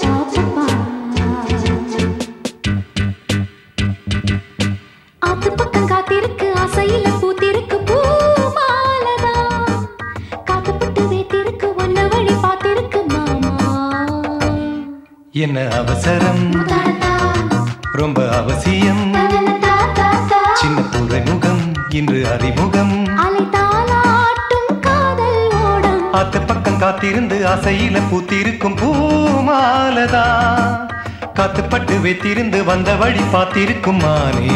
ஆத்து பக்கம் காத்திருக்கு ஆசையில பூத்திருக்கு பூ மாலதான் காத்துப்பட்டு வேத்திருக்கு ஒன்ன வழி பார்த்திருக்கு மாமா என்ன அவசரம் முத்தாடத்தா, ரொம்ப அவசியம் தலலத்தா, தாத்தா. சின்ன துறைமுகம் இன்று அறிமுகம் அலை தாலாட்டும் காதல் ஓடம் ஆத்து பக்கம் காத்திருந்து ஆசையில பூத்திருக்கும் பூமாலதா காத்துப்பட்டு வைத்திருந்து வந்த வழி பார்த்திருக்கும் மானே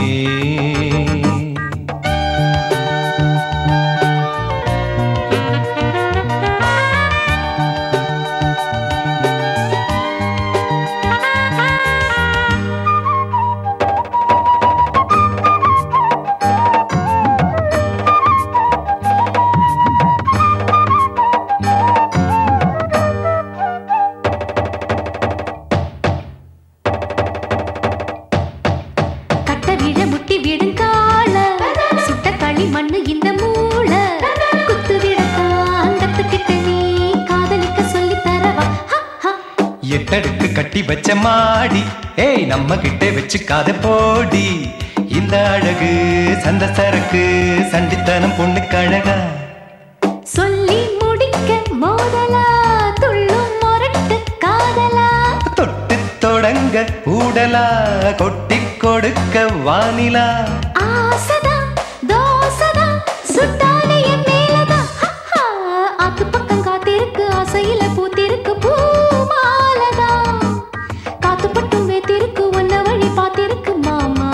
கட்ட விழ முட்டி விடுங்கால சுட்ட களி மண்ணு இந்த மூள குத்து விடத்தான் கத்துக்கிட்ட நீ காதலிக்க சொல்லி தரவா ஹ, ஹ. எட்டடுக்கு கட்டி வச்ச மாடி ஏய் நம்ம கிட்ட வச்சுக்காத போடி இந்த அழகு சந்த சரக்கு சண்டித்தனம் பொண்ணுக்கு அழகா சொல்லி முடிக்க மோதலா துள்ளும் முரட்டு காதலா தொட்டு தொடங்க ஊடலா கொட்டி கொடுக்க வானிலா ஆசதா தோசதா சுட்டாலே என் மேலதா ஹ, ஹ. ஆத்து பக்கம் காத்திருக்கு ஆசையில பூத்திருக்கு பூமாலதா காத்துப்பட்டும் வேத்திருக்கு ஒன்ன வழி பார்த்திருக்கு மாமா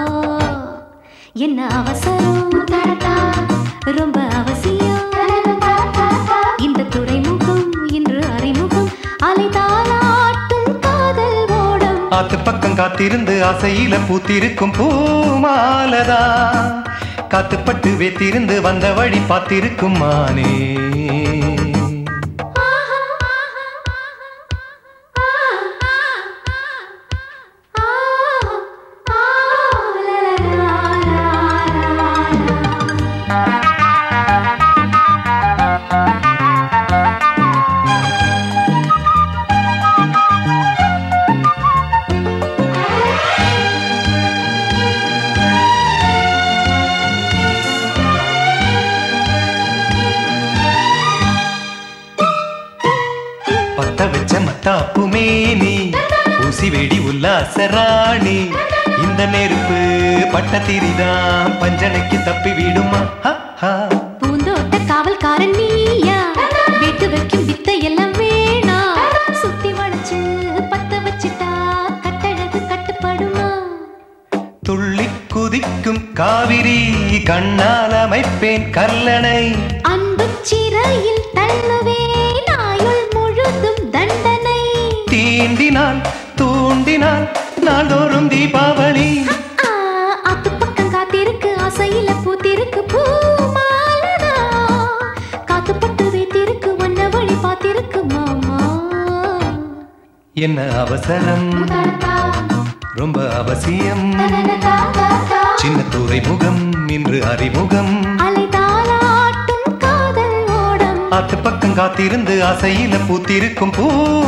என்ன அவசரம் ரொம்ப அவசியம் இந்த துறைமுகம் இன்று அறிமுகம் அலை தாளாட்டும் காதல் ஓடம் ஆத்து பக்கம் காத்திருந்து ஆசையில பூத்திருக்கும் பூமாலதா காத்துப்பட்டு வேத்திருந்து வந்த வழி பார்த்திருக்கும் மானே பத்த வச்ச மத்தாப்பு மேனி ஊசி வெடி உல்லாச ராணி இந்த நெருப்பு பட்ட திரிதான் பஞ்சனைக்கு தப்பி விடுமா ஹ, ஹ. பூந்தோட்ட காவல்காரன் நீயா வீட்டு வைக்கும் வித்தை எல்லாம் வேணா சுத்தி வளைச்சு பத்த வச்சிட்டா கட்டழகு கட்டுப்படுமா துள்ளி குதிக்கும் காவிரி கண்ணால் அமைப்பேன் கல்லணை அன்பு சிறையில் தள்ளுவேன் ஆயுள் முழுதும் தண்டனை தீண்டினால் தூண்டினால் நாள்தோறும் தீபாவளி ஆ, ஆத்து பக்கம் காத்திருக்கு ஆசையில பூத்திருக்கு பூமாலதா காத்துப்பட்டு வைத்திருக்கு ஒன்ன வழி பார்த்திருக்கு மாமா என்ன அவசரம் ரொம்ப அவசியம் சின்ன துறைமுகம் இன்று அறிமுகம் அலை தாளாட்டும் காதல் ஓடம் ஆத்து பக்கம் காத்திருந்து ஆசையில பூத்திருக்கும்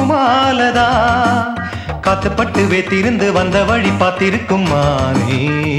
பூமாலதா காத்துப்பட்டு வேத்திருந்து வந்த வழி பார்த்திருக்கும் மானே